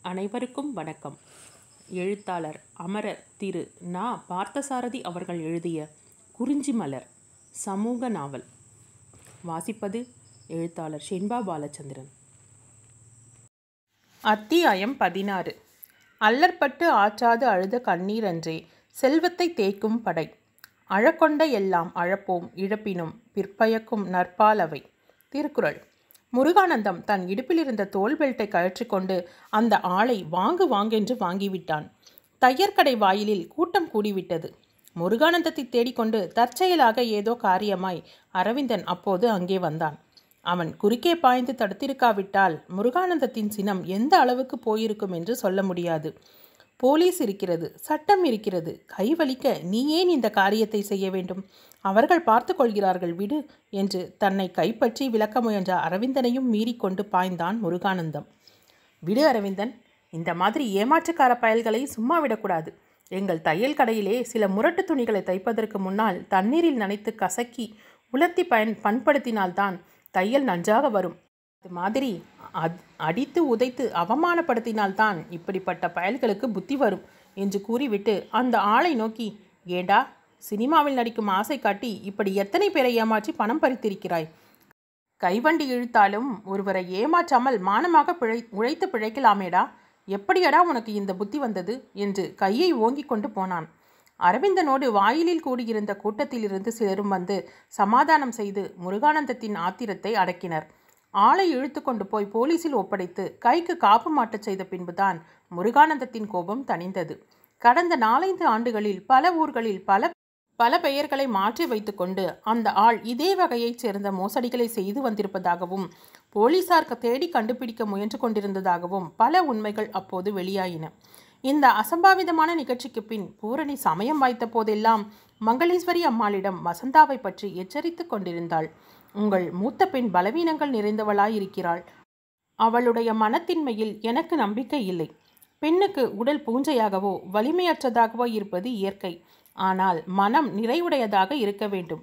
அனைவருக்கும் வணக்கம் எழுத்தாளர் அமரர் திரு நா பார்த்தசாரதி அவர்கள் எழுதிய குறிஞ்சி மலர் சமூக நாவல் வாசிப்பது எழுத்தாளர் ஷென்பா பாலச்சந்திரன் அத்தியாயம் பதினாறு அல்லற்பட்டு ஆற்றாது அழுத கண்ணீரன்றே செல்வத்தை தேய்க்கும் படை அழக்கொண்ட எல்லாம் அழப்போம் இழப்பினும் பிற்பயக்கும் நற்பாலவை திருக்குறள் முருகானந்தம் தன் இடுப்பில் இருந்த தோல் பெல்ட்டை கழற்றிக்கொண்டு அந்த ஆளை வாங்கு வாங்கென்று வாங்கிவிட்டான் தையற்கடை வாயிலில் கூட்டம் கூடிவிட்டது முருகானந்தத்தை தேடிக்கொண்டு தற்செயலாக ஏதோ காரியமாய் அரவிந்தன் அப்போது அங்கே வந்தான் அவன் குறுக்கே பாய்ந்து தடுத்திருக்காவிட்டால் முருகானந்தத்தின் சினம் எந்த அளவுக்கு போயிருக்கும் என்று சொல்ல முடியாது போலீஸ் இருக்கிறது சட்டம் இருக்கிறது கை வலிக்க நீ ஏன் இந்த காரியத்தை செய்ய வேண்டும் அவர்கள் பார்த்து கொள்கிறார்கள் விடு என்று தன்னை கைப்பற்றி விளக்க முயன்ற அரவிந்தனையும் மீறிக்கொண்டு பாய்ந்தான் முருகானந்தம் விடு அரவிந்தன் இந்த மாதிரி ஏமாற்றுக்கார பயல்களை சும்மா விடக்கூடாது எங்கள் தையல் கடையிலே சில முரட்டு துணிகளை தைப்பதற்கு முன்னால் தண்ணீரில் நனைத்து கசக்கி உலர்த்தி பயன் பண்படுத்தினால்தான் தையல் நன்றாக வரும் அது மாதிரி அத் அடித்து உதைத்து அவமானப்படுத்தினால்தான் இப்படிப்பட்ட பயல்களுக்கு புத்தி வரும் என்று கூறிவிட்டு அந்த ஆளை நோக்கி ஏண்டா சினிமாவில் நடிக்கும் ஆசை காட்டி இப்படி எத்தனை பேரை ஏமாற்றி பணம் பறித்திருக்கிறாய் கைவண்டி இழுத்தாலும் ஒருவரை ஏமாற்றாமல் மானமாக பிழை உழைத்து பிழைக்கலாமேடா எப்படியடா உனக்கு இந்த புத்தி வந்தது என்று கையை ஓங்கிக் கொண்டு போனான் அரவிந்தனோடு வாயிலில் கூடியிருந்த கூட்டத்திலிருந்து சிலரும் வந்து சமாதானம் செய்து முருகானந்தத்தின் ஆத்திரத்தை அடக்கினர் ஆளை இழுத்து கொண்டு போய் போலீசில் ஒப்படைத்து கைக்கு காப்பு மாட்டச் செய்த பின்புதான் முருகானந்தத்தின் கோபம் தணிந்தது கடந்த நாலைந்து ஆண்டுகளில் பல ஊர்களில் பல பல பெயர்களை மாற்றி வைத்துக்கொண்டு அந்த ஆள் இதே வகையைச் சேர்ந்த மோசடிகளை செய்து வந்திருப்பதாகவும் போலீசார் தேடி கண்டுபிடிக்க முயன்று கொண்டிருந்ததாகவும் பல உண்மைகள் அப்போது வெளியாயின இந்த அசம்பாவிதமான நிகழ்ச்சிக்கு பின் பூரணி சமயம் வாய்த்த போதெல்லாம் மங்களேஸ்வரி அம்மாளிடம் வசந்தாவை பற்றி எச்சரித்து கொண்டிருந்தாள் உங்கள் மூத்த பெண் பலவீனங்கள் நிறைந்தவளாயிருக்கிறாள் அவளுடைய மனத்தின்மையில் எனக்கு நம்பிக்கை இல்லை பெண்ணுக்கு உடல் பூஞ்சையாகவோ வலிமையற்றதாகவோ இருப்பது இயற்கை ஆனால் மனம் நிறைவுடையதாக இருக்க வேண்டும்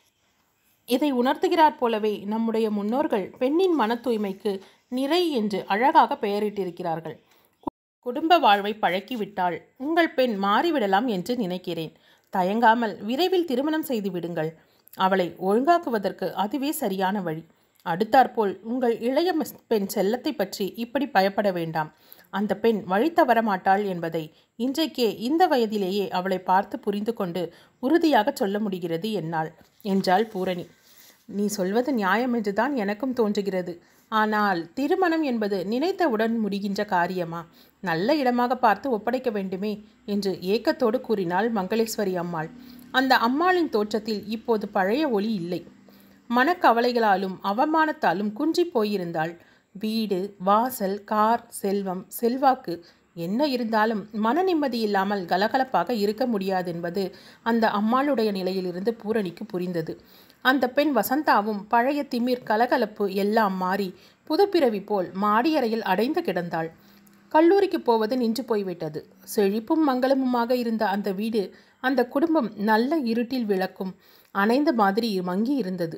இதை உணர்த்துகிறார் போலவே நம்முடைய முன்னோர்கள் பெண்ணின் மன தூய்மைக்கு நிறை என்று அழகாக பெயரிட்டிருக்கிறார்கள் குடும்ப வாழ்வை பழக்கிவிட்டால் உங்கள் பெண் மாறிவிடலாம் என்று நினைக்கிறேன் தயங்காமல் விரைவில் திருமணம் செய்து விடுங்கள் அவளை ஒழுங்காக்குவதற்கு அதுவே சரியான வழி அடுத்தாற்போல் உங்கள் இளைய பெண் செல்லத்தை பற்றி இப்படி பயப்பட வேண்டாம் அந்த பெண் வழி தவற மாட்டாள் என்பதை இன்றைக்கே இந்த வயதிலேயே அவளை பார்த்து புரிந்து கொண்டு உறுதியாக சொல்ல முடிகிறது என்னால் என்றாள் பூரணி நீ சொல்வது நியாயம் என்றுதான் எனக்கும் தோன்றுகிறது ஆனால் திருமணம் என்பது நினைத்தவுடன் முடிகின்ற காரியமா நல்ல இடமாக பார்த்து ஒப்படைக்க வேண்டுமே என்று ஏக்கத்தோடு கூறினாள் மங்களேஸ்வரி அம்மாள் அந்த அம்மாளின் தோற்றத்தில் இப்போது பழைய ஒளி இல்லை மனக்கவலைகளாலும் அவமானத்தாலும் குன்றி போயிருந்தாள் வீடு வாசல் கார் செல்வம் செல்வாக்கு என்ன இருந்தாலும் மன நிம்மதி இல்லாமல் கலகலப்பாக இருக்க முடியாது என்பது அந்த அம்மாளுடைய நிலையிலிருந்து பூரணிக்கு புரிந்தது அந்த பெண் வசந்தாவும் பழைய திமிர் கலகலப்பு எல்லாம் மாறி புதுப்பிறவி போல் மாடியறையில் அடைந்து கிடந்தாள் கல்லூரிக்கு போவது நின்று போய்விட்டது செழிப்பும் மங்களமுமாக இருந்த அந்த வீடு அந்த குடும்பம் நல்ல இருட்டில் விளக்கும் அணைந்த மாதிரி மங்கி இருந்தது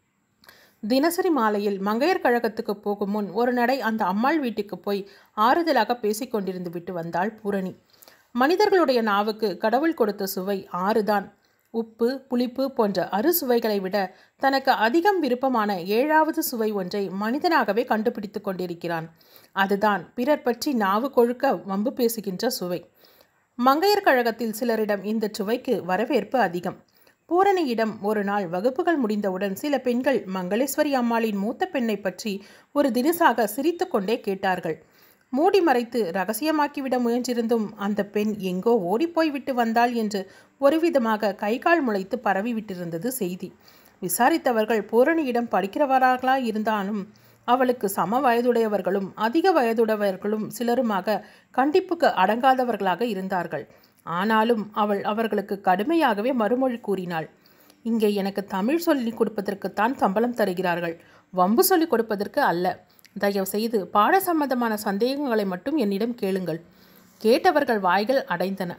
தினசரி மாலையில் மங்கையர் கழகத்துக்கு போகும் முன் ஒரு நடை அந்த அம்மாள் வீட்டுக்கு போய் ஆறுதலாக பேசிக்கொண்டிருந்து விட்டு வந்தாள் பூரணி மனிதர்களுடைய நாவுக்கு கடவுள் கொடுத்த சுவை ஆறுதான் உப்பு புளிப்பு போன்ற அறுசுவைகளை விட தனக்கு அதிகம் விருப்பமான ஏழாவது சுவை ஒன்றை மனிதனாகவே கண்டுபிடித்து கொண்டிருக்கிறான் அதுதான் பிறர் பற்றி நாவு கொழுக்க வம்பு பேசுகின்ற சுவை மங்கையர் கழகத்தில் சிலரிடம் இந்த சுவைக்கு வரவேற்பு அதிகம் பூரணியிடம் ஒரு நாள் வகுப்புகள் முடிந்தவுடன் சில பெண்கள் மங்களேஸ்வரி அம்மாளின் மூத்த பெண்ணை பற்றி ஒரு தினசாக சிரித்து கொண்டே கேட்டார்கள் மூடி மறைத்து ரகசியமாக்கிவிட முயன்றிருந்தும் அந்த பெண் எங்கோ ஓடிப்போய் விட்டு வந்தாள் என்று ஒருவிதமாக கைகால் முளைத்து பரவிவிட்டிருந்தது செய்தி விசாரித்தவர்கள் பூரணியிடம் படிக்கிறவரார்களா இருந்தாலும் அவளுக்கு சம வயதுடையவர்களும் அதிக வயதுடையவர்களும் சிலருமாக கண்டிப்புக்கு அடங்காதவர்களாக இருந்தார்கள் ஆனாலும் அவள் அவர்களுக்கு கடுமையாகவே மறுமொழி கூறினாள் இங்கே எனக்கு தமிழ் சொல்லிக் கொடுப்பதற்குத்தான் சம்பளம் தருகிறார்கள் வம்பு சொல்லிக் கொடுப்பதற்கு அல்ல தயவு செய்து பாட சம்பந்தமான சந்தேகங்களை மட்டும் என்னிடம் கேளுங்கள் கேட்டவர்கள் வாய்கள் அடைந்தன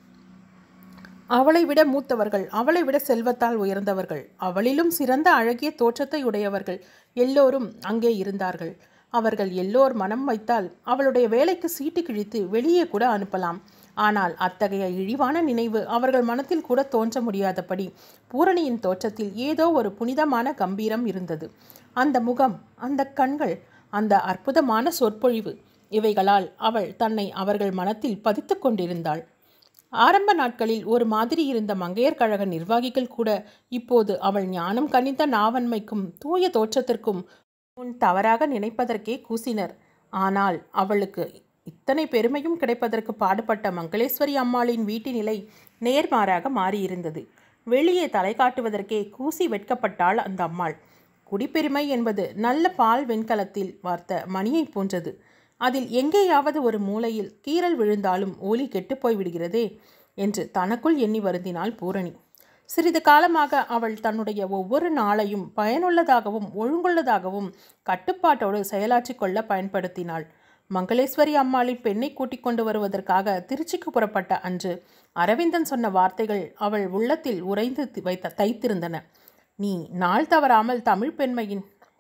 அவளை விட மூத்தவர்கள் அவளை விட செல்வத்தால் உயர்ந்தவர்கள் அவளிலும் சிறந்த அழகிய தோற்றத்தை உடையவர்கள் எல்லோரும் அங்கே இருந்தார்கள் அவர்கள் எல்லோர் மனம் வைத்தால் அவளுடைய வேலைக்கு சீட்டு கிழித்து வெளியே கூட அனுப்பலாம் ஆனால் அத்தகைய இழிவான நினைவு அவர்கள் மனத்தில் கூட தோன்ற முடியாதபடி பூரணியின் தோற்றத்தில் ஏதோ ஒரு புனிதமான கம்பீரம் இருந்தது அந்த முகம் அந்த கண்கள் அந்த அற்புதமான சொற்பொழிவு இவைகளால் அவள் தன்னை அவர்கள் மனத்தில் பதித்து கொண்டிருந்தாள் ஆரம்ப நாட்களில் ஒரு மாதிரி இருந்த மங்கையர் கழக நிர்வாகிகள் கூட இப்போது அவள் ஞானம் கனிந்த நாவன்மைக்கும் தூய தோற்றத்திற்கும் முன் தவறாக நினைப்பதற்கே கூசினர் ஆனால் அவளுக்கு இத்தனை பெருமையும் கிடைப்பதற்கு பாடுபட்ட மங்களேஸ்வரி அம்மாளின் வீட்டு நிலை நேர்மாறாக மாறியிருந்தது வெளியே தலை காட்டுவதற்கே கூசி வெட்கப்பட்டாள் அந்த அம்மாள் குடிப்பெருமை என்பது நல்ல பால் வெண்கலத்தில் வார்த்த மணியை போன்றது அதில் எங்கேயாவது ஒரு மூலையில் கீறல் விழுந்தாலும் ஒலி கெட்டுப்போய் விடுகிறதே என்று தனக்குள் எண்ணி வருந்தினாள் பூரணி சிறிது காலமாக அவள் தன்னுடைய ஒவ்வொரு நாளையும் பயனுள்ளதாகவும் ஒழுங்குள்ளதாகவும் கட்டுப்பாட்டோடு செயலாற்றிக் கொள்ள பயன்படுத்தினாள் மங்களேஸ்வரி அம்மாளின் பெண்ணை கூட்டிக் கொண்டு வருவதற்காக திருச்சிக்கு புறப்பட்ட அன்று அரவிந்தன் சொன்ன வார்த்தைகள் அவள் உள்ளத்தில் உறைந்து வைத்த தைத்திருந்தன நீ நாள் தவறாமல் தமிழ் பெண்மையின்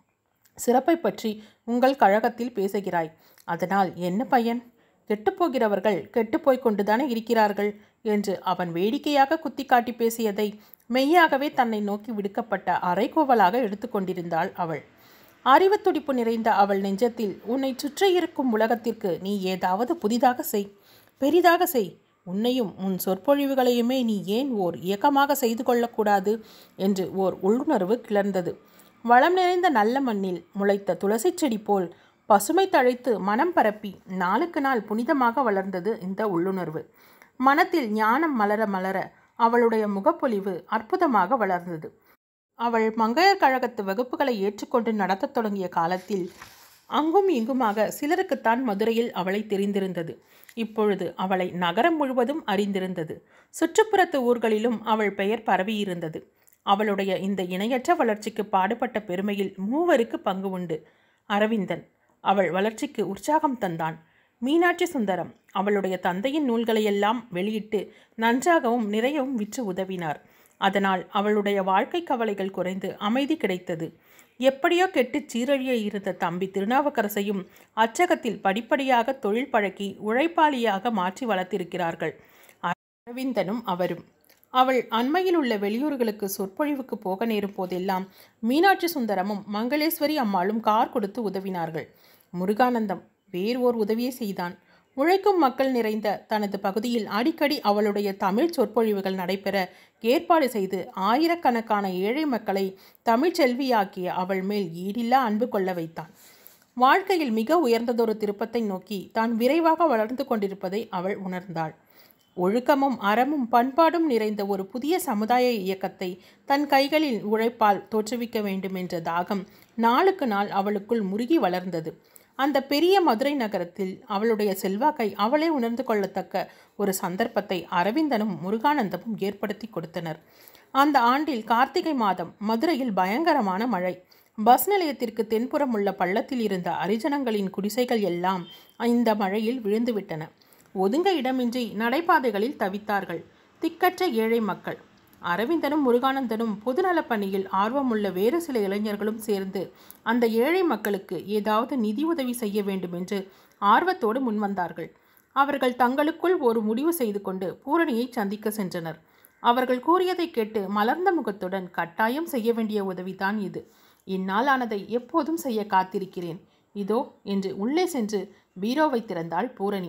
சிறப்பை பற்றி உங்கள் கழகத்தில் பேசுகிறாய் அதனால் என்ன பயன் கெட்டுப்போகிறவர்கள் கெட்டுப்போய் கொண்டுதானே இருக்கிறார்கள் என்று அவன் வேடிக்கையாக குத்தி காட்டி பேசியதை மெய்யாகவே தன்னை நோக்கி விடுக்கப்பட்ட அரைகோவலாக எடுத்துக்கொண்டிருந்தாள் அவள் அறிவு துடிப்பு நிறைந்த அவள் நெஞ்சத்தில் உன்னை சுற்றியிருக்கும் உலகத்திற்கு நீ ஏதாவது புதிதாக செய் பெரிதாக செய் உன்னையும் உன் சொற்பொழிவுகளையுமே நீ ஏன் ஓர் இயக்கமாக செய்து கொள்ளக்கூடாது என்று ஓர் உள்ளுணர்வு கிளர்ந்தது வளம் நிறைந்த நல்ல மண்ணில் முளைத்த துளசி செடி போல் பசுமை தழைத்து மனம் பரப்பி நாளுக்கு நாள் புனிதமாக வளர்ந்தது இந்த உள்ளுணர்வு மனத்தில் ஞானம் மலர மலர அவளுடைய முகப்பொலிவு அற்புதமாக வளர்ந்தது அவள் மங்கையர் கழகத்து வகுப்புகளை ஏற்றுக்கொண்டு நடத்தத் தொடங்கிய காலத்தில் அங்கும் இங்குமாக சிலருக்குத்தான் மதுரையில் அவளை தெரிந்திருந்தது இப்பொழுது அவளை நகரம் முழுவதும் அறிந்திருந்தது சுற்றுப்புறத்து ஊர்களிலும் அவள் பெயர் பரவியிருந்தது அவளுடைய இந்த இணையற்ற வளர்ச்சிக்கு பாடுபட்ட பெருமையில் மூவருக்கு பங்கு உண்டு அரவிந்தன் அவள் வளர்ச்சிக்கு உற்சாகம் தந்தான் மீனாட்சி சுந்தரம் அவளுடைய தந்தையின் நூல்களையெல்லாம் வெளியிட்டு நன்றாகவும் நிறையவும் விற்று உதவினார் அதனால் அவளுடைய வாழ்க்கை கவலைகள் குறைந்து அமைதி கிடைத்தது எப்படியோ கெட்டு சீரழிய இருந்த தம்பி திருநாவுக்கரசையும் அச்சகத்தில் படிப்படியாக தொழில் பழக்கி உழைப்பாளியாக மாற்றி வளர்த்திருக்கிறார்கள் அரவிந்தனும் அவரும் அவள் அண்மையில் உள்ள வெளியூர்களுக்கு சொற்பொழிவுக்கு போக நேரும் போதெல்லாம் மீனாட்சி சுந்தரமும் மங்களேஸ்வரி அம்மாளும் கார் கொடுத்து உதவினார்கள் முருகானந்தம் வேறு ஓர் உதவியை செய்தான் உழைக்கும் மக்கள் நிறைந்த தனது பகுதியில் அடிக்கடி அவளுடைய தமிழ் சொற்பொழிவுகள் நடைபெற ஏற்பாடு செய்து ஆயிரக்கணக்கான ஏழை மக்களை தமிழ்ச் செல்வியாக்கிய அவள் மேல் ஈடில்லா அன்பு கொள்ள வைத்தான் வாழ்க்கையில் மிக உயர்ந்ததொரு திருப்பத்தை நோக்கி தான் விரைவாக வளர்ந்து கொண்டிருப்பதை அவள் உணர்ந்தாள் ஒழுக்கமும் அறமும் பண்பாடும் நிறைந்த ஒரு புதிய சமுதாய இயக்கத்தை தன் கைகளில் உழைப்பால் தோற்றுவிக்க வேண்டும் என்ற தாகம் நாளுக்கு நாள் அவளுக்குள் முருகி வளர்ந்தது அந்த பெரிய மதுரை நகரத்தில் அவளுடைய செல்வாக்கை அவளே உணர்ந்து கொள்ளத்தக்க ஒரு சந்தர்ப்பத்தை அரவிந்தனும் முருகானந்தமும் ஏற்படுத்தி கொடுத்தனர் அந்த ஆண்டில் கார்த்திகை மாதம் மதுரையில் பயங்கரமான மழை பஸ் நிலையத்திற்கு தென்புறம் உள்ள பள்ளத்தில் இருந்த அரிஜனங்களின் குடிசைகள் எல்லாம் இந்த மழையில் விழுந்துவிட்டன ஒதுங்க இடமின்றி நடைபாதைகளில் தவித்தார்கள் திக்கற்ற ஏழை மக்கள் அரவிந்தனும் முருகானந்தனும் பொதுநலப் பணியில் ஆர்வமுள்ள வேறு சில இளைஞர்களும் சேர்ந்து அந்த ஏழை மக்களுக்கு ஏதாவது நிதி உதவி செய்ய வேண்டும் என்று ஆர்வத்தோடு முன்வந்தார்கள் அவர்கள் தங்களுக்குள் ஒரு முடிவு செய்து கொண்டு பூரணியை சந்திக்க சென்றனர் அவர்கள் கூறியதை கேட்டு மலர்ந்த முகத்துடன் கட்டாயம் செய்ய வேண்டிய உதவிதான் இது இந்நாள் ஆனதை எப்போதும் செய்ய காத்திருக்கிறேன் இதோ என்று உள்ளே சென்று பீரோவை திறந்தாள் பூரணி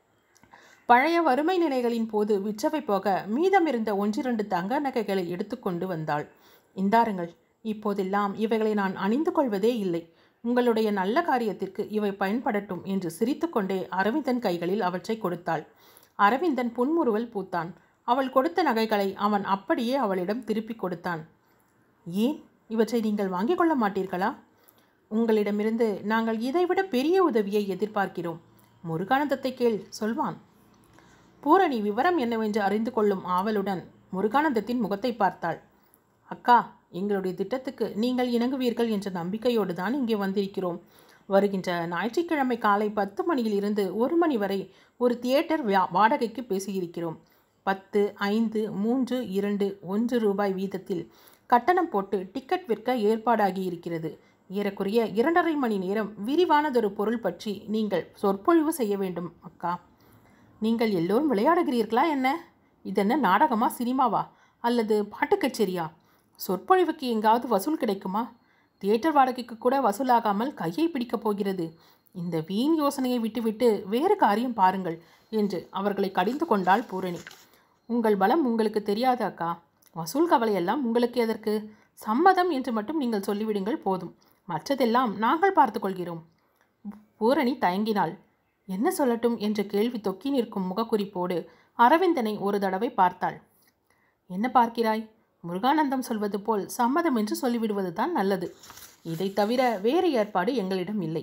பழைய வறுமை நிலைகளின் போது விற்றவை போக மீதமிருந்த ஒன்றிரண்டு தங்க நகைகளை எடுத்துக்கொண்டு வந்தாள் இந்தாருங்கள் இப்போதெல்லாம் இவைகளை நான் அணிந்து கொள்வதே இல்லை உங்களுடைய நல்ல காரியத்திற்கு இவை பயன்படட்டும் என்று சிரித்துக்கொண்டே அரவிந்தன் கைகளில் அவற்றை கொடுத்தாள் அரவிந்தன் புன்முறுவல் பூத்தான் அவள் கொடுத்த நகைகளை அவன் அப்படியே அவளிடம் திருப்பி கொடுத்தான் ஏன் இவற்றை நீங்கள் வாங்கிக் கொள்ள மாட்டீர்களா உங்களிடமிருந்து நாங்கள் இதைவிட பெரிய உதவியை எதிர்பார்க்கிறோம் முருகானந்தத்தை கேள் சொல்வான் பூரணி விவரம் என்னவென்று அறிந்து கொள்ளும் ஆவலுடன் முருகானந்தத்தின் முகத்தை பார்த்தாள் அக்கா எங்களுடைய திட்டத்துக்கு நீங்கள் இணங்குவீர்கள் என்ற நம்பிக்கையோடு தான் இங்கே வந்திருக்கிறோம் வருகின்ற ஞாயிற்றுக்கிழமை காலை பத்து மணியிலிருந்து ஒரு மணி வரை ஒரு தியேட்டர் வா- வாடகைக்கு பேசியிருக்கிறோம் பத்து ஐந்து மூன்று இரண்டு ஒன்று ரூபாய் வீதத்தில் கட்டணம் போட்டு டிக்கெட் விற்க ஏற்பாடாகி இருக்கிறது ஏறக்குறைய இரண்டரை மணி நேரம் விரிவானதொரு பொருள் பற்றி நீங்கள் சொற்பொழிவு செய்ய வேண்டும் அக்கா நீங்கள் எல்லோரும் விளையாடுகிறீர்களா என்ன இதென்ன நாடகமா சினிமாவா அல்லது பாட்டு கச்சேரியா சொற்பொழிவுக்கு எங்காவது வசூல் கிடைக்குமா தியேட்டர் வாடகைக்கு கூட வசூலாகாமல் கையை பிடிக்கப் போகிறது இந்த வீண் யோசனையை விட்டுவிட்டு வேறு காரியம் பாருங்கள் என்று அவர்களை கடிந்து கொண்டாள் பூரணி உங்கள் பலம் உங்களுக்கு தெரியாது அக்கா வசூல் கவலையெல்லாம் உங்களுக்கு எதற்கு சம்மதம் என்று மட்டும் நீங்கள் சொல்லிவிடுங்கள் போதும் மற்றதெல்லாம் நாங்கள் பார்த்துக்கொள்கிறோம் பூரணி தயங்கினாள் என்ன சொல்லட்டும் என்ற கேள்வி தொக்கி நிற்கும் முகக்குறிப்போடு அரவிந்தனை ஒரு தடவை பார்த்தாள் என்ன பார்க்கிறாய் முருகானந்தம் சொல்வது போல் சம்மதம் என்று சொல்லிவிடுவது தான் நல்லது இதை தவிர வேறு ஏற்பாடு எங்களிடம் இல்லை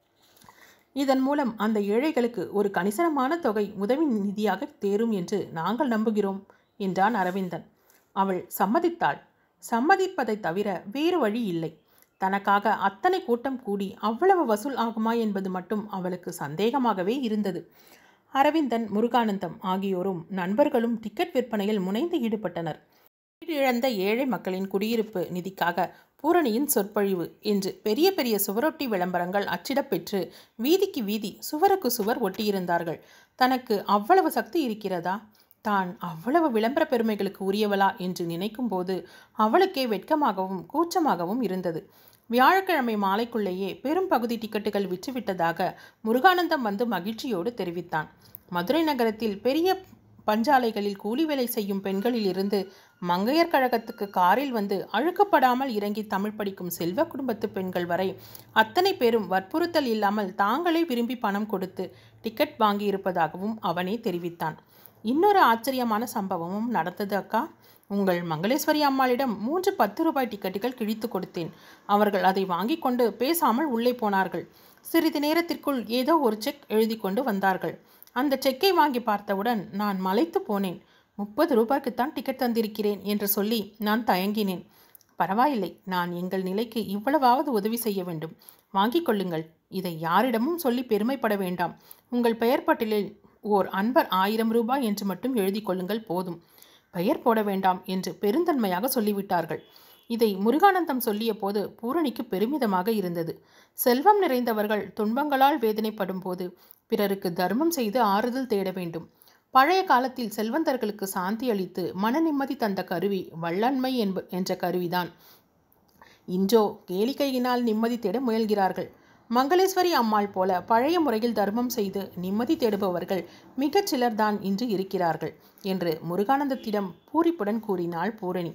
இதன் மூலம் அந்த ஏழைகளுக்கு ஒரு கணிசனமான தொகை உதவி நிதியாக தேரும் என்று நாங்கள் நம்புகிறோம் என்றான் அரவிந்தன் அவள் சம்மதித்தாள் சம்மதிப்பதை தவிர வேறு வழி இல்லை தனக்காக அத்தனை கூட்டம் கூடி அவ்வளவு வசூல் ஆகுமா என்பது மட்டும் அவளுக்கு சந்தேகமாகவே இருந்தது அரவிந்தன் முருகானந்தம் ஆகியோரும் நண்பர்களும் டிக்கெட் விற்பனையில் முனைந்து ஈடுபட்டனர் வீடு இழந்த ஏழை மக்களின் குடியிருப்பு நிதிக்காக பூரணியின் சொற்பொழிவு என்று பெரிய பெரிய சுவரொட்டி விளம்பரங்கள் அச்சிடப் பெற்று வீதிக்கு வீதி சுவருக்கு சுவர் ஒட்டியிருந்தார்கள் தனக்கு அவ்வளவு சக்தி இருக்கிறதா தான் அவ்வளவு விளம்பர பெருமைகளுக்கு உரியவளா என்று நினைக்கும் போது அவளுக்கே வெட்கமாகவும் கூச்சமாகவும் இருந்தது வியாழக்கிழமை மாலைக்குள்ளேயே பெரும் பகுதி டிக்கெட்டுகள் விற்றுவிட்டதாக முருகானந்தம் வந்து மகிழ்ச்சியோடு தெரிவித்தான் மதுரை நகரத்தில் பெரிய பஞ்சாலைகளில் கூலி வேலை செய்யும் பெண்களிலிருந்து மங்கையர் கழகத்துக்கு காரில் வந்து அழுக்கப்படாமல் இறங்கி தமிழ் படிக்கும் செல்வ குடும்பத்து பெண்கள் வரை அத்தனை பேரும் வற்புறுத்தல் இல்லாமல் தாங்களே விரும்பி பணம் கொடுத்து டிக்கெட் வாங்கியிருப்பதாகவும் அவனே தெரிவித்தான் இன்னொரு ஆச்சரியமான சம்பவமும் நடந்தது அக்கா உங்கள் மங்களேஸ்வரி அம்மாளிடம் மூன்று பத்து ரூபாய் டிக்கெட்டுகள் கிழித்து கொடுத்தேன் அவர்கள் அதை வாங்கி கொண்டு பேசாமல் உள்ளே போனார்கள் சிறிது நேரத்திற்குள் ஏதோ ஒரு செக் எழுதி கொண்டு வந்தார்கள் அந்த செக்கை வாங்கி பார்த்தவுடன் நான் மலைத்து போனேன் முப்பது ரூபாய்க்குத்தான் டிக்கெட் தந்திருக்கிறேன் என்று சொல்லி நான் தயங்கினேன் பரவாயில்லை நான் எங்கள் நிலைக்கு இவ்வளவாவது உதவி செய்ய வேண்டும் வாங்கிக் கொள்ளுங்கள் இதை யாரிடமும் சொல்லி பெருமைப்பட வேண்டாம் உங்கள் பெயர் பட்டியலில் ஓர் அன்பர் ஆயிரம் ரூபாய் என்று மட்டும் எழுதி கொள்ளுங்கள் போதும் பெயர் போட வேண்டாம் என்று பெருந்தன்மையாக சொல்லிவிட்டார்கள் இதை முருகானந்தம் சொல்லிய போது பூரணிக்கு பெருமிதமாக இருந்தது செல்வம் நிறைந்தவர்கள் துன்பங்களால் வேதனைப்படும் போது பிறருக்கு தர்மம் செய்து ஆறுதல் தேட வேண்டும் பழைய காலத்தில் செல்வந்தர்களுக்கு சாந்தி அளித்து மன நிம்மதி தந்த கருவி வள்ளன்மை என்ப என்ற கருவிதான் இன்றோ கேளிக்கையினால் நிம்மதி தேட முயல்கிறார்கள் மங்களேஸ்வரி அம்மாள் போல பழைய முறையில் தர்மம் செய்து நிம்மதி தேடுபவர்கள் மிகச் சிலர்தான் இன்று இருக்கிறார்கள் என்று முருகானந்தத்திடம் பூரிப்புடன் கூறினாள் பூரணி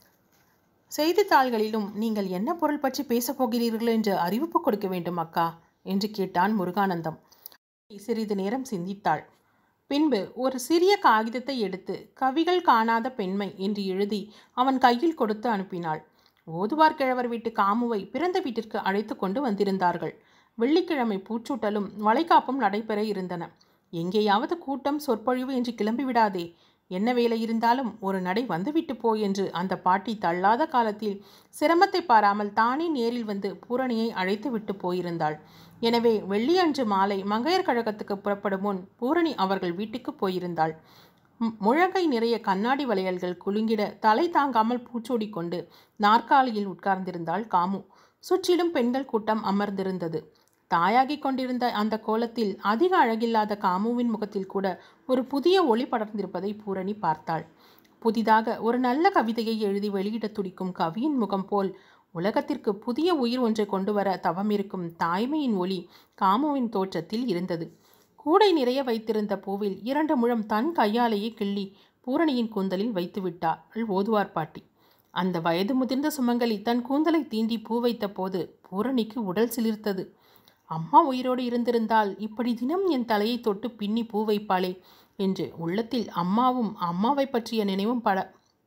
செய்தித்தாள்களிலும் நீங்கள் என்ன பொருள் பற்றி பேசப் போகிறீர்கள் என்று அறிவிப்பு கொடுக்க வேண்டும் அக்கா என்று கேட்டான் முருகானந்தம் சிறிது நேரம் சிந்தித்தாள் பின்பு ஒரு சிறிய காகிதத்தை எடுத்து கவிகள் காணாத பெண்மை என்று எழுதி அவன் கையில் கொடுத்து அனுப்பினாள் ஓதுவார் கிழவர் வீட்டு காமுவை பிறந்த வீட்டிற்கு அழைத்து கொண்டு வந்திருந்தார்கள் வெள்ளிக்கிழமை பூச்சூட்டலும் வளைகாப்பும் நடைபெற இருந்தன எங்கேயாவது கூட்டம் சொற்பொழிவு என்று கிளம்பிவிடாதே என்ன வேலை இருந்தாலும் ஒரு நடை வந்துவிட்டு போ என்று அந்த பாட்டி தள்ளாத காலத்தில் சிரமத்தை பாராமல் தானே நேரில் வந்து பூரணியை அழைத்து விட்டு போயிருந்தாள் எனவே வெள்ளியன்று மாலை மங்கையர் கழகத்துக்கு புறப்படும் முன் பூரணி அவர்கள் வீட்டுக்கு போயிருந்தாள் ம், முழங்கை நிறைய கண்ணாடி வளையல்கள் குலுங்கிட தலை தாங்காமல் பூச்சூடி கொண்டு நாற்காலியில் உட்கார்ந்திருந்தாள் காமு சுற்றிலும் பெண்கள் கூட்டம் அமர்ந்திருந்தது தாயாகிக் கொண்டிருந்த அந்த கோலத்தில் அதிக அழகில்லாத காமுவின் முகத்தில் கூட ஒரு புதிய ஒளி படர்ந்திருப்பதை பூரணி பார்த்தாள் புதிதாக ஒரு நல்ல கவிதையை எழுதி வெளியிட துடிக்கும் கவியின் முகம் போல் உலகத்திற்கு புதிய உயிர் ஒன்றை கொண்டு வர தவமிருக்கும் தாய்மையின் ஒளி காமுவின் தோற்றத்தில் இருந்தது கூடை நிறைய வைத்திருந்த பூவில் இரண்டு முழம் தன் கையாலேயே கிள்ளி பூரணியின் கூந்தலில் வைத்து விட்டாள் ஓதுவார் பாட்டி அந்த வயது முதிர்ந்த சுமங்கலி தன் கூந்தலை தீண்டி பூ வைத்த போது பூரணிக்கு உடல் சிலிர்த்தது அம்மா உயிரோடு இருந்திருந்தால் இப்படி தினம் என் தலையை தொட்டு பின்னி பூ வைப்பாளே என்று உள்ளத்தில் அம்மாவும் அம்மாவை பற்றிய நினைவும் பட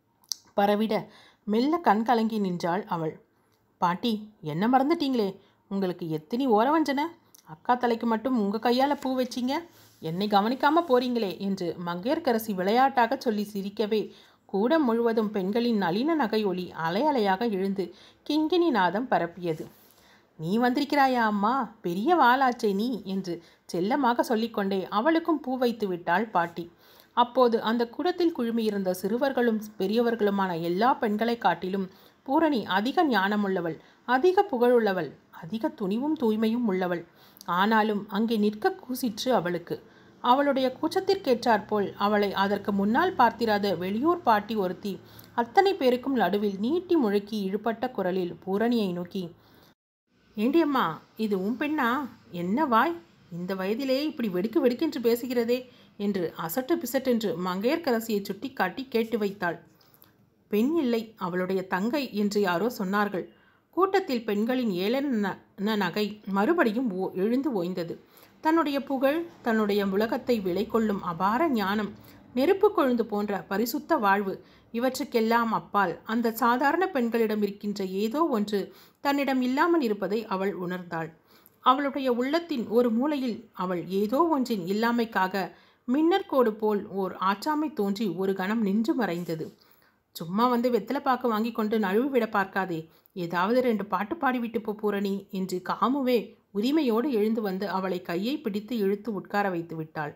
பரவிட மெல்ல கண் கலங்கி நின்றாள் அவள் பாட்டி என்ன மறந்துட்டீங்களே உங்களுக்கு எத்தனை ஓரவஞ்சன அக்கா தலைக்கு மட்டும் உங்கள் கையால் பூ வச்சிங்க என்னை கவனிக்காம போறீங்களே என்று மங்கையர்க்கரசி விளையாட்டாக சொல்லி சிரிக்கவே கூடம் முழுவதும் பெண்களின் நளின நகை ஒளி அலை அலையாக எழுந்து கிங்கினி நாதம் பரப்பியது நீ வந்திருக்கிறாயா அம்மா பெரிய வாளாச்சே நீ என்று செல்லமாக சொல்லிக்கொண்டே அவளுக்கும் பூ வைத்து விட்டாள் பாட்டி அப்போது அந்த குடத்தில் குழுமியிருந்த சிறுவர்களும் பெரியவர்களுமான எல்லா பெண்களை காட்டிலும் பூரணி அதிக ஞானமுள்ளவள் அதிக புகழுள்ளவள் அதிக துணிவும் தூய்மையும் உள்ளவள் ஆனாலும் அங்கே நிற்க கூசிற்று அவளுக்கு அவளுடைய கூச்சத்திற்கேற்றாற்போல் அவளை அதற்கு முன்னால் பார்த்திராத வெளியூர் பாட்டி ஒருத்தி அத்தனை பேருக்கும் நடுவில் நீட்டி முழக்கி இழுபட்ட குரலில் பூரணியை நோக்கி ஏண்டியம்மா இது உன் பெண்ணா என்ன வாய் இந்த வயதிலே இப்படி வெடுக்கு வெடுக்கென்று பேசுகிறதே என்று அசட்டு பிசட்டென்று மங்கையர்க்கரசியை சுட்டி காட்டி கேட்டு வைத்தாள் பெண் இல்லை அவளுடைய தங்கை என்று யாரோ சொன்னார்கள் கூட்டத்தில் பெண்களின் ஏளன நகை மறுபடியும் ஓ எழுந்து ஓய்ந்தது தன்னுடைய புகழ் தன்னுடைய உலகத்தை விலை கொள்ளும் அபார ஞானம் நெருப்பு கொழுந்து போன்ற பரிசுத்த வாழ்வு இவற்றுக்கெல்லாம் அப்பால் அந்த சாதாரண பெண்களிடம் இருக்கின்ற ஏதோ ஒன்று தன்னிடம் இல்லாமல் இருப்பதை அவள் உணர்ந்தாள் அவளுடைய உள்ளத்தின் ஒரு மூலையில் அவள் ஏதோ ஒன்றின் இல்லாமைக்காக மின்னற்கோடு போல் ஓர் ஆற்றாமை தோன்றி ஒரு கணம் நின்று மறைந்தது சும்மா வந்து வெத்தலை பாக்கு வாங்கி கொண்டு நழுவி விட பார்க்காதே ஏதாவது ரெண்டு பாட்டு பாடிவிட்டு போ பூரணி என்று காமுவே உரிமையோடு எழுந்து வந்து அவளை கையை பிடித்து இழுத்து உட்கார வைத்து விட்டாள்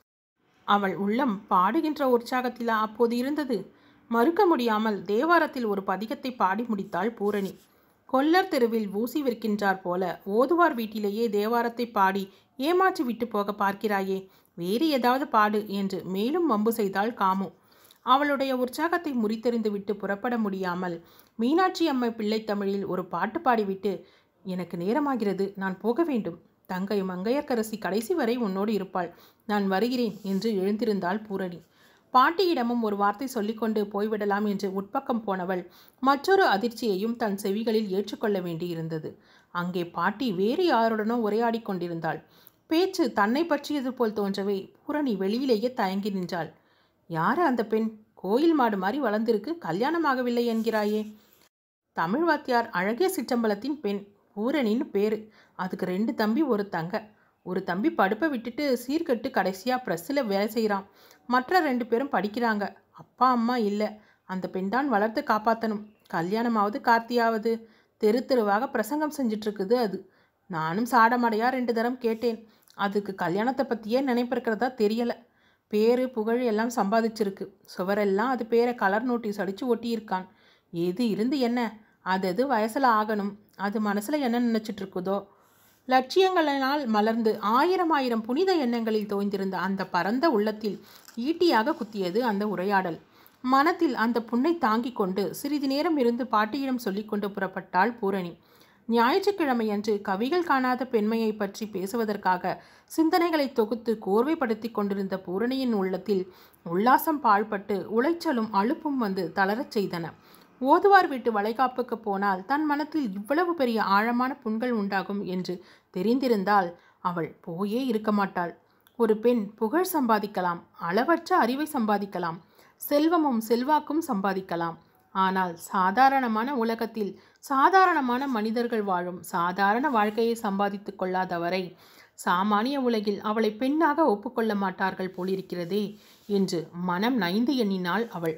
அவள் உள்ளம் பாடுகின்ற உற்சாகத்திலா அப்போது இருந்தது மறுக்க முடியாமல் தேவாரத்தில் ஒரு பதிகத்தை பாடி முடித்தாள் பூரணி கொல்லர் தெருவில் ஊசி விற்கின்றார் போல ஓதுவார் வீட்டிலேயே தேவாரத்தை பாடி ஏமாற்றி விட்டு போக பார்க்கிறாயே வேறு ஏதாவது பாடு என்று மேலும் வம்பு செய்தாள் காமு அவளுடைய உற்சாகத்தை முறித்தெறிந்து விட்டு புறப்பட முடியாமல் மீனாட்சி அம்மை பிள்ளைத்தமிழில் ஒரு பாட்டு பாடிவிட்டு எனக்கு நேரமாகிறது நான் போக வேண்டும் தங்கை மங்கையர்க்கரசி கடைசி வரை உன்னோடு இருப்பாள் நான் வருகிறேன் என்று எழுந்திருந்தாள் பூரணி பாட்டியிடமும் ஒரு வார்த்தை சொல்லிக்கொண்டு போய்விடலாம் என்று உட்பக்கம் போனவள் மற்றொரு அதிர்ச்சியையும் தன் செவிகளில் ஏற்றுக்கொள்ள வேண்டியிருந்தது அங்கே பாட்டி வேறு யாருடனோ உரையாடி கொண்டிருந்தாள் பேச்சு தன்னை பற்றியது போல் தோன்றவே பூரணி வெளியிலேயே தயங்கி நின்றாள் யாரு அந்த பெண் கோயில் மாடு மாதிரி வளர்ந்திருக்கு கல்யாணமாகவில்லை என்கிறாயே தமிழ் வாத்தியார் அழகிய சிற்றம்பலத்தின் பெண் பூரணின்னு பேரு அதுக்கு ரெண்டு தம்பி ஒரு தங்க ஒரு தம்பி படுப்பை விட்டுட்டு சீர்கட்டு கடைசியாக ப்ரெஸ்ஸில் வேலை செய்கிறான் மற்ற ரெண்டு பேரும் படிக்கிறாங்க அப்பா அம்மா இல்லை அந்த பெண் தான் வளர்த்து காப்பாற்றணும் கல்யாணமாவது கார்த்தியாவது தெரு தெருவாக பிரசங்கம் செஞ்சிட்ருக்குது அது நானும் சாடமடையாக ரெண்டு தரம் கேட்டேன் அதுக்கு கல்யாணத்தை பற்றியே நினைப்பிருக்கிறதா தெரியலை பேரு புகழ் எல்லாம் சம்பாதிச்சிருக்கு சுவரெல்லாம் அது பேரை கலர் நோட்டீஸ் அடித்து ஒட்டியிருக்கான் எது இருந்து என்ன அது அது வயசில் ஆகணும் அது மனசில் என்ன நினச்சிட்டு இருக்குதோ லட்சியங்களினால் மலர்ந்து ஆயிரம் ஆயிரம் புனித எண்ணங்களில் தோய்ந்திருந்த அந்த பரந்த உள்ளத்தில் ஈட்டியாக குத்தியது அந்த உரையாடல் மனத்தில் அந்த புண்ணை தாங்கிக் கொண்டு சிறிது நேரம் இருந்து பாட்டியிடம் சொல்லிக்கொண்டு புறப்பட்டாள் பூரணி ஞாயிற்றுக்கிழமையன்று கவிகள் காணாத பெண்மையை பற்றி பேசுவதற்காக சிந்தனைகளை தொகுத்து கோர்வைப்படுத்தி கொண்டிருந்த பூரணியின் உள்ளத்தில் உல்லாசம் பாழ்பட்டு உளைச்சலும் அலுப்பும் வந்து தளரச் செய்தன ஓதுவார் வீட்டு வளைகாப்புக்கு போனால் தன் மனத்தில் இவ்வளவு பெரிய ஆழமான புண்கள் உண்டாகும் என்று தெரிந்திருந்தால் அவள் போயே இருக்க மாட்டாள் ஒரு பெண் புகழ் சம்பாதிக்கலாம் அளவற்ற அறிவை சம்பாதிக்கலாம் செல்வமும் செல்வாக்கும் சம்பாதிக்கலாம் ஆனால் சாதாரணமான உலகத்தில் சாதாரணமான மனிதர்கள் வாழும் சாதாரண வாழ்க்கையை சம்பாதித்து கொள்ளாதவரை சாமானிய உலகில் அவளை பெண்ணாக ஒப்புக்கொள்ள மாட்டார்கள் போலிருக்கிறதே என்று மனம் நைந்து எண்ணினாள் அவள்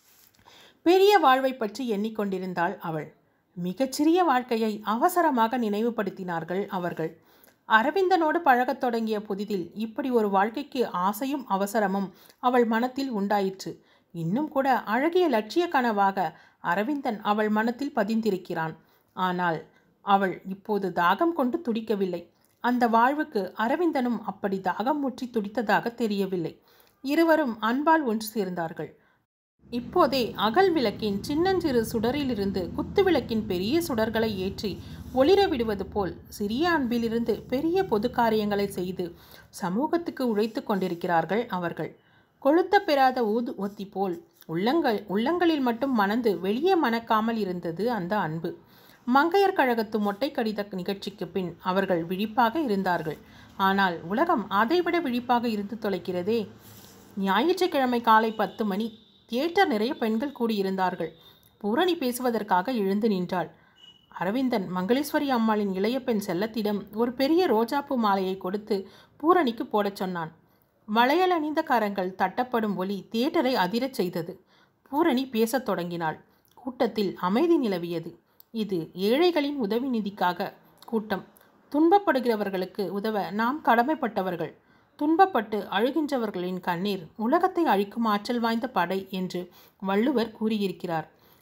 பெரிய வாழ்வை பற்றி எண்ணிக்கொண்டிருந்தாள் அவள் மிகச்சிறிய வாழ்க்கையை அவசரமாக நினைவுபடுத்தினார்கள் அவர்கள் அரவிந்தனோடு பழகத் தொடங்கிய புதிதில் இப்படி ஒரு வாழ்க்கைக்கு ஆசையும் அவசரமும் அவள் மனத்தில் உண்டாயிற்று இன்னும் கூட அழகிய லட்சிய கனவாக அரவிந்தன் அவள் மனத்தில் பதிந்திருக்கிறான் ஆனால் அவள் இப்போது தாகம் கொண்டு துடிக்கவில்லை அந்த வாழ்வுக்கு அரவிந்தனும் அப்படி தாகம் முற்றி துடித்ததாக தெரியவில்லை இருவரும் அன்பால் ஒன்று சேர்ந்தார்கள் இப்போதே அகல் விளக்கின் சின்னஞ்சிறு சுடரிலிருந்து குத்துவிளக்கின் பெரிய சுடர்களை ஏற்றி ஒளிர விடுவது போல் சிறிய அன்பிலிருந்து பெரிய பொது காரியங்களை செய்து சமூகத்துக்கு உழைத்து கொண்டிருக்கிறார்கள் அவர்கள் கொளுத்த பெறாத ஊது ஒத்தி போல் உள்ளங்கள் உள்ளங்களில் மட்டும் மணந்து வெளியே மணக்காமல் இருந்தது அந்த அன்பு மங்கையர் கழகத்து மொட்டை கடித நிகழ்ச்சிக்கு பின் அவர்கள் விழிப்பாக இருந்தார்கள் ஆனால் உலகம் அதைவிட விழிப்பாக இருந்து தொலைக்கிறதே ஞாயிற்றுக்கிழமை காலை பத்து மணி தியேட்டர் நிறைய பெண்கள் கூடியிருந்தார்கள் பூரணி பேசுவதற்காக எழுந்து நின்றாள் அரவிந்தன் மங்களேஸ்வரி அம்மாளின் இளைய பெண் செல்லத்திடம் ஒரு பெரிய ரோஜாப்பூ மாலையை கொடுத்து பூரணிக்கு போடச் சொன்னான் வளையல் அணிந்த கரங்கள் தட்டப்படும் ஒலி தியேட்டரை அதிரச் செய்தது பூரணி பேசத் தொடங்கினாள் கூட்டத்தில் அமைதி நிலவியது இது ஏழைகளின் உதவி நிதிக்காக கூட்டம் துன்பப்படுகிறவர்களுக்கு உதவ நாம் கடமைப்பட்டவர்கள் துன்பப்பட்டு அழுகின்றவர்களின் கண்ணீர் உலகத்தை அழிக்கும் ஆற்றல் வாய்ந்த படை என்று வள்ளுவர் கூறியிருக்கிறார்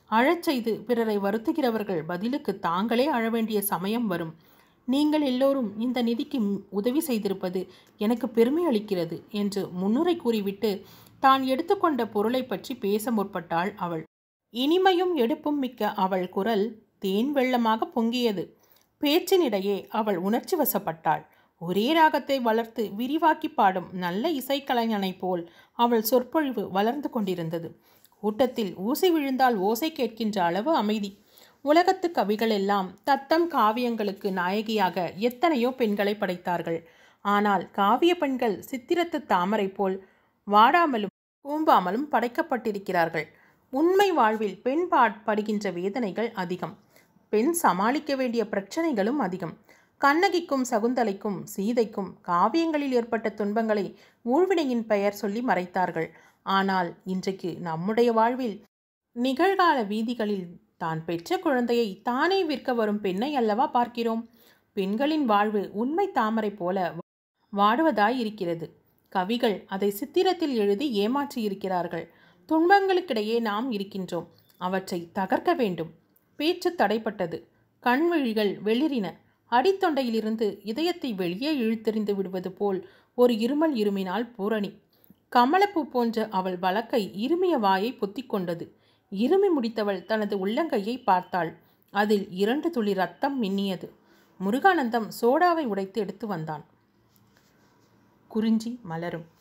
அழச் செய்து பிறரை வருத்துகிறவர்கள் பதிலுக்கு தாங்களே அழ வேண்டிய சமயம் வரும் நீங்கள் எல்லோரும் இந்த நிதிக்கு உதவி செய்திருப்பது எனக்கு பெருமை அளிக்கிறது என்று முன்னுரை கூறிவிட்டு தான் எடுத்துக்கொண்ட பொருளை பற்றி பேச முற்பட்டாள் அவள் இனிமையும் எடுப்பும் மிக்க அவள் குரல் தேன் வெள்ளமாக பொங்கியது பேச்சினிடையே அவள் உணர்ச்சி வசப்பட்டாள் ஒரே ராகத்தை வளர்த்து விரிவாக்கி பாடும் நல்ல இசைக்கலைஞனைப் போல் அவள் சொற்பொழிவு வளர்ந்து கொண்டிருந்தது கூட்டத்தில் ஊசி விழுந்தால் ஓசை கேட்கின்ற அளவு அமைதி உலகத்து கவிகள் எல்லாம் தத்தம் காவியங்களுக்கு நாயகியாக எத்தனையோ பெண்களை படைத்தார்கள் ஆனால் காவிய பெண்கள் சித்திரத்து தாமரை போல் வாடாமலும் கூம்பாமலும் படைக்கப்பட்டிருக்கிறார்கள் உண்மை வாழ்வில் பெண் பா படுகின்ற வேதனைகள் அதிகம் பெண் சமாளிக்க வேண்டிய பிரச்சனைகளும் அதிகம் கண்ணகிக்கும் சகுந்தலைக்கும் சீதைக்கும் காவியங்களில் ஏற்பட்ட துன்பங்களை ஊழ்வினையின் பெயர் சொல்லி மறைத்தார்கள் ஆனால் இன்றைக்கு நம்முடைய வாழ்வில் நிகழ்கால வீதிகளில் தான் பெற்ற குழந்தையை தானே விற்க வரும் பெண்ணை அல்லவா பார்க்கிறோம் பெண்களின் வாழ்வு உண்மை தாமரை போல வாடுவதாய் இருக்கிறது கவிகள் அதை சித்திரத்தில் எழுதி ஏமாற்றியிருக்கிறார்கள் துன்பங்களுக்கிடையே நாம் இருக்கின்றோம் அவற்றை தகர்க்க வேண்டும் பேச்சு தடைப்பட்டது கண்விழிகள் வெளிரின அடித்தொண்டையிலிருந்து இதயத்தை வெளியே இழுத்தெறிந்து விடுவது போல் ஒரு இருமல் இருமினால் பூரணி கமலப்பூ போன்ற அவள் வழக்கை இருமிய வாயை பொத்திக் கொண்டது இருமி முடித்தவள் தனது உள்ளங்கையை பார்த்தாள் அதில் இரண்டு துளி ரத்தம் மின்னியது முருகானந்தம் சோடாவை உடைத்து எடுத்து வந்தான் குறிஞ்சி மலரும்